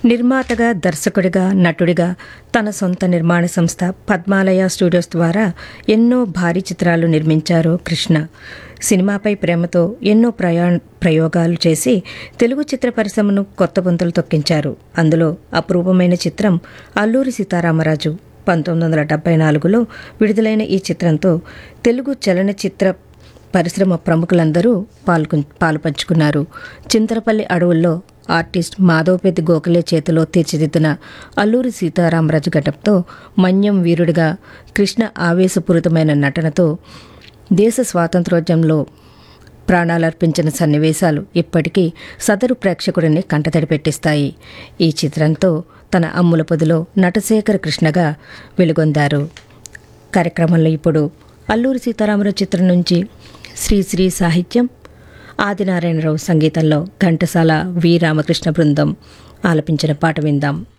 నిర్మాతగా దర్శకుడిగా నటుడిగా తన సొంత నిర్మాణ సంస్థ పద్మాలయ స్టూడియోస్ ద్వారా ఎన్నో భారీ చిత్రాలు నిర్మించారు కృష్ణ సినిమాపై ప్రేమతో ఎన్నో ప్రయా ప్రయోగాలు చేసి తెలుగు చిత్ర పరిశ్రమను కొత్త పుంతలు తొక్కించారు అందులో అపరూపమైన చిత్రం అల్లూరి సీతారామరాజు పంతొమ్మిది వందల డెబ్బై నాలుగులో విడుదలైన ఈ చిత్రంతో తెలుగు చలనచిత్ర పరిశ్రమ ప్రముఖులందరూ పాల్గొ పాలుపంచుకున్నారు చింతలపల్లి అడవుల్లో ఆర్టిస్ట్ మాధవపెద్ది గోఖలే చేతిలో తీర్చిదిద్దిన అల్లూరి సీతారామరాజు ఘటంతో మన్యం వీరుడిగా కృష్ణ ఆవేశపూరితమైన నటనతో దేశ స్వాతంత్రోద్యమంలో ప్రాణాలర్పించిన సన్నివేశాలు ఇప్పటికీ సదరు ప్రేక్షకుడిని కంటతడి పెట్టిస్తాయి ఈ చిత్రంతో తన అమ్ముల పొదిలో నటశేఖర కృష్ణగా వెలుగొందారు కార్యక్రమంలో ఇప్పుడు అల్లూరి సీతారామరావు చిత్రం నుంచి శ్రీశ్రీ సాహిత్యం ఆదినారాయణరావు సంగీతంలో ఘంటసాల వి రామకృష్ణ బృందం ఆలపించిన పాట విందాం